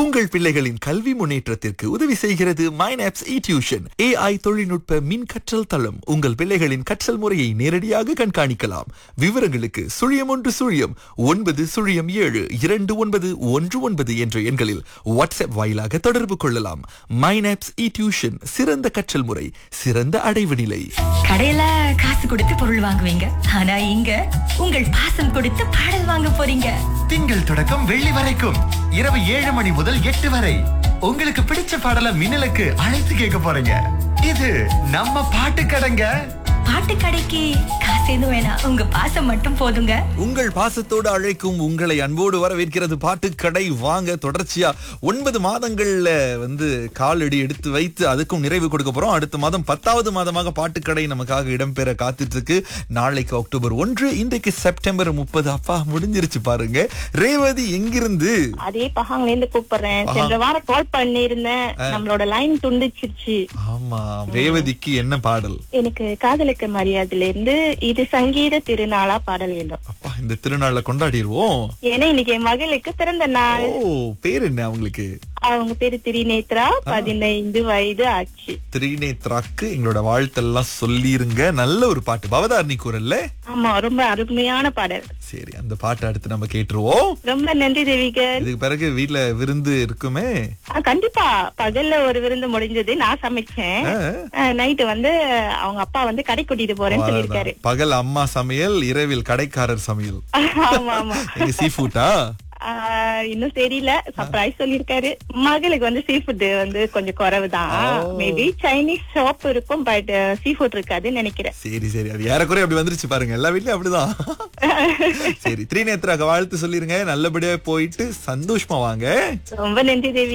உங்கள் பிள்ளைகளின் கல்வி முன்னேற்றத்திற்கு உதவி செய்கிறது மைனாப்ஸ் இ டியூஷன் ஏஐ தொழில்நுட்ப மின் கற்றல் தளம் உங்கள் பிள்ளைகளின் கற்றல் முறையை நேரடியாக கண்காணிக்கலாம் விவரங்களுக்கு சுழியம் ஒன்று சுழியம் ஒன்பது சுழியம் ஏழு இரண்டு ஒன்பது ஒன்று ஒன்பது என்ற எண்களில் வாட்ஸ்அப் வாயிலாக தொடர்பு கொள்ளலாம் மைனாப்ஸ் இ டியூஷன் சிறந்த கற்றல் முறை சிறந்த அடைவு நிலை கடையில காசு கொடுத்து பொருள் வாங்குவீங்க ஆனா இங்க உங்கள் பாசம் கொடுத்து பாடல் வாங்க போறீங்க திங்கள் தொடக்கம் வெள்ளி வரைக்கும் இரவு ஏழு மணி முதல் எட்டு வரை உங்களுக்கு பிடிச்ச பாடல மின்னலுக்கு அழைத்து கேட்க போறீங்க இது நம்ம பாட்டு கடைங்க பாட்டு கடைக்கு காசு எதுவும் வேணாம் உங்க பாசம் மட்டும் போதுங்க உங்கள் பாசத்தோடு அழைக்கும் உங்களை அன்போடு வரவேற்கிறது பாட்டுக்கடை வாங்க தொடர்ச்சியா ஒன்பது மாதங்கள்ல வந்து காலடி எடுத்து வைத்து அதுக்கும் நிறைவு கொடுக்க போறோம் அடுத்த மாதம் பத்தாவது மாதமாக பாட்டுக்கடை நமக்காக இடம்பெற காத்துட்டு இருக்கு நாளைக்கு அக்டோபர் ஒன்று இன்றைக்கு செப்டம்பர் முப்பது அப்பா முடிஞ்சிருச்சு பாருங்க ரேவதி எங்கிருந்து அதே பகாங்ல இருந்து கூப்பிடுறேன் சென்ற வாரம் கால் பண்ணியிருந்தேன் நம்மளோட லைன் துண்டிச்சிருச்சு ஆமா ரேவதிக்கு என்ன பாடல் எனக்கு காதலுக்கு மரியாதையில இருந்து இது சங்கீத திருநாளா பாடல் வேண்டும் அப்பா இந்த திருநாளை கொண்டாடிடுவோம் ஏன்னா இன்னைக்கு என் மகளுக்கு பிறந்த நாள் ஓ பேர் என்ன அவங்களுக்கு அவங்க பேரு திரிநேத்ரா பதினைந்து வயது ஆச்சு திரிநேத்ராக்கு எங்களோட வாழ்த்தெல்லாம் சொல்லிருங்க நல்ல ஒரு பாட்டு பவதாரணி குரல்ல ஆமா ரொம்ப அருமையான பாடல் சரி அந்த பாட்டை அடுத்து நம்ம கேட்டுருவோம் ரொம்ப நன்றி தேவிகர் இதுக்கு பிறகு வீட்ல விருந்து இருக்குமே ஆ, கண்டிப்பா பகல்ல ஒரு விருந்து முடிஞ்சது நான் சமைச்சேன் ஆ. நைட்டு வந்து அவங்க அப்பா வந்து கடை கூட்டிட்டு போறேன்னு சொல்லியிருக்காரு பகல் அம்மா சமையல் இரவில் கடைக்காரர் சமையல் ஆமா ஆமா எங்க சீ ஃபுட்டா ஆஹ் இன்னும் தெரியல சர்ப்ரைஸ் சொல்லிருக்காரு மகளுக்கு வந்து சீ ஃபுட் வந்து கொஞ்சம் குறைவுதான் Oh. மேபி சைனீஸ் ஷாப் இருக்கும் பட் சீ ஃபுட் இருக்காதுன்னு நினைக்கிறேன் சரி சரி அது ஏறக்குறைய அப்படி வந்துருச்சு பாருங்க எல்லா வீட்லயும் அப்படிதான் சரி திரிநேத்ராக வாழ்த்து சொல்லிருங்க நல்லபடியா போயிட்டு சந்தோஷமா வாங்க ரொம்ப நன்றி தேவி